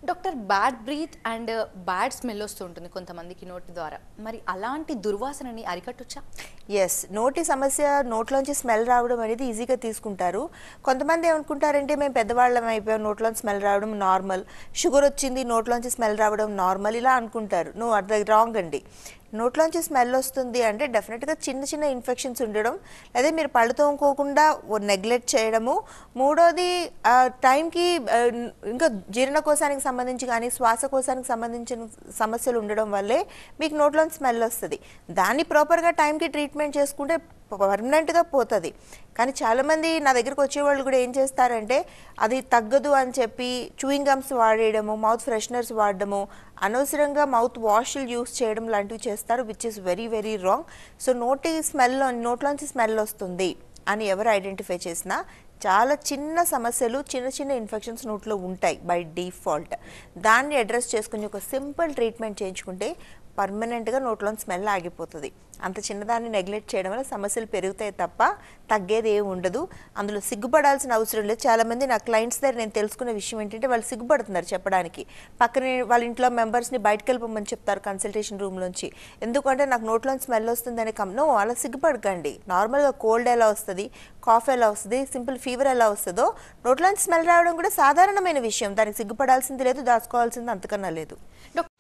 doctor bad breath and bad smell వస్తుంటుంది కొంతమందికి నోటి ద్వారా మరి అలాంటి దుర్వాసనని అరికట్టొచ్చా ఎస్ నోటి సమస్య నోట్లోంచి స్మెల్ రావడం అనేది ఈజీగా తీసుకుంటారు కొంతమంది ఏమనుకుంటారంటే మేము పెద్దవాళ్ళం అయిపోయాం నోట్లోంచి స్మెల్ రావడం నార్మల్ షుగర్ వచ్చింది నోట్లోంచి స్మెల్ రావడం నార్మల్ ఇలా అనుకుంటారు నువ్వు అది రాంగ్ అండి నోట్లోంచి స్మెల్ వస్తుంది అంటే డెఫినెట్గా చిన్న చిన్న ఇన్ఫెక్షన్స్ ఉండడం లేదా మీరు పళ్ళు తోముకోకుండా నెగ్లెక్ట్ చేయడము మూడోది ఆ, టైంకి ఆ, ఇంకా జీర్ణకోశానికి సంబంధించి కానీ శ్వాసకోశానికి సంబంధించిన సమస్యలు ఉండడం వల్లే మీకు నోట్లోంచి స్మెల్ వస్తుంది దాన్ని ప్రాపర్గా టైంకి ట్రీట్మెంట్ చేసుకుంటే పర్మనెంట్గా పోతుంది కానీ చాలామంది నా దగ్గరకు వచ్చేవాళ్ళు కూడా ఏం చేస్తారంటే అది తగ్గదు అని చెప్పి చూయింగ్ గమ్స్ వాడేయడము మౌత్ ఫ్రెషనర్స్ వాడడము అనవసరంగా మౌత్ వాష్లు యూస్ చేయడం లాంటివి చేస్తారు which is very very wrong so నోటి స్మెల్ నోట్లోంచి స్మెల్ వస్తుంది అని ఎవరు ఐడెంటిఫై చేసినా చాలా చిన్న సమస్యలు చిన్న చిన్న ఇన్ఫెక్షన్స్ నోట్లో ఉంటాయి బై డిఫాల్ట్ దాన్ని అడ్రస్ చేసుకుని ఒక సింపుల్ ట్రీట్మెంట్ చేయించుకుంటే పర్మనెంట్గా నోట్లో స్మెల్ ఆగిపోతుంది అంత చిన్నదాన్ని నెగ్లెక్ట్ చేయడం వల్ల సమస్యలు పెరుగుతాయి తప్ప తగ్గేది ఏమి ఉండదు అందులో సిగ్గుపడాల్సిన అవసరం లేదు చాలామంది నా క్లయింట్స్ దగ్గర నేను తెలుసుకునే విషయం ఏంటంటే వాళ్ళు సిగ్గుపడుతున్నారు చెప్పడానికి పక్కనే వాళ్ళ ఇంట్లో మెంబర్స్ని బయటకు వెళ్ళిపోమని చెప్తారు కన్సల్టేషన్ రూమ్లోంచి ఎందుకంటే నాకు నోట్లో స్మెల్ వస్తుందని కమ్ నో అలా సిగ్గుపడకండి నార్మల్గా కోల్డ్ ఎలా వస్తుంది కాఫ్ ఎలా వస్తుంది సింపుల్ ఫీవర్ ఎలా వస్తుందో నోట్లోంచి స్మెల్ రావడం కూడా సాధారణమైన విషయం దానికి సిగ్గుపడాల్సింది లేదు దాచుకోవాల్సింది అంతకన్నా లేదు